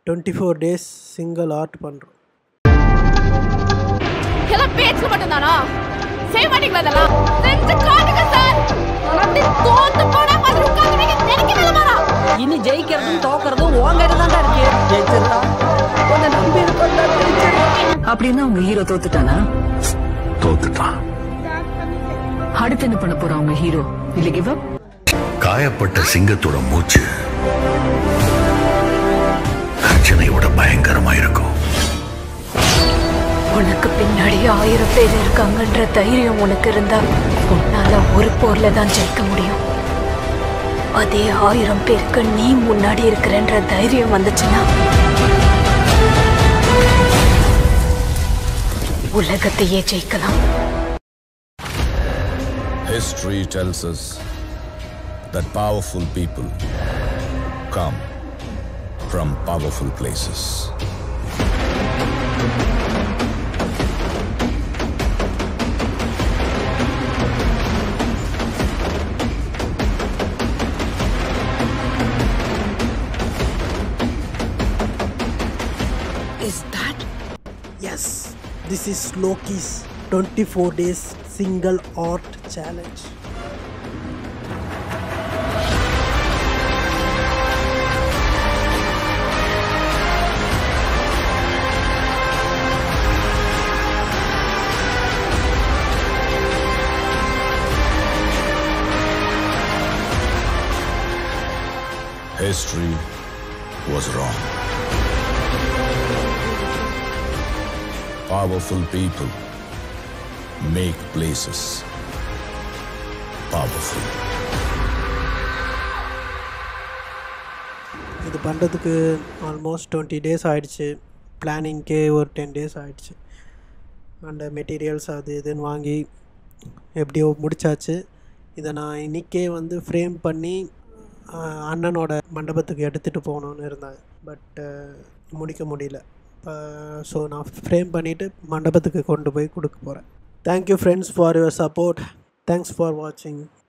Twenty four days single art பண்ணுறோம் எல்லாம் பேச்சுல மட்டும்தானா செய்ய மாட்டீங்களா இதெல்லாம் செஞ்சு காட்டுங்க சார் அப்படி தோத்து போனா மாதிரி உட்கார்ந்து நினைக்கவே மாறா இனி ஜெயிக்கிறதும் தோக்கறதும் உன் கையில தான் இருக்கு ஜெயிச்சிருந்தா உன்னை நம்பி இருக்கோம்டா ஜெயிச்சிருந்தா அப்படின்னா உங்க ஹீரோ தோத்துட்டானா தோத்துட்டான் அடுத்து என்ன பண்ண போறான் உங்க ஹீரோ இல்ல கிவ் அப் காயப்பட்ட சிங்கத்தோட மூச்சு கர்ஜனையோட பயங்கரமா இருக்கும் உனக்கு பின்னாடி ஆயிரம் பேர் இருக்காங்கன்ற தைரியம் உனக்கு இருந்தா உன்னால ஒரு போர்ல தான் ஜெயிக்க முடியும் அதே ஆயிரம் பேருக்கு நீ முன்னாடி இருக்கிறன்ற தைரியம் வந்துச்சுன்னா உலகத்தையே ஜெயிக்கலாம் History tells us that powerful people come from powerful places. Is that yes this is Loki's twenty four days single art challenge History was wrong. Powerful people make places powerful. இது பண்ணுறதுக்கு ஆல்மோஸ்ட் டுவெண்ட்டி டேஸ் ஆயிடுச்சு பிளானிங்க்கே ஒரு ten days ஆயிடுச்சு அந்த materials அது இதுன்னு வாங்கி எப்படியோ முடிச்சாச்சு இதை நான் இன்றைக்கே வந்து ஃப்ரேம் பண்ணி ஆஹ், அண்ணனோட மண்டபத்துக்கு எடுத்துகிட்டு போகணுன்னு இருந்தேன் பட் முடிக்க முடியல ஸோ நான் ஃப்ரேம் பண்ணிவிட்டு மண்டபத்துக்கு கொண்டு போய் கொடுக்க போகிறேன் thank you friends for your support thanks for வாட்சிங்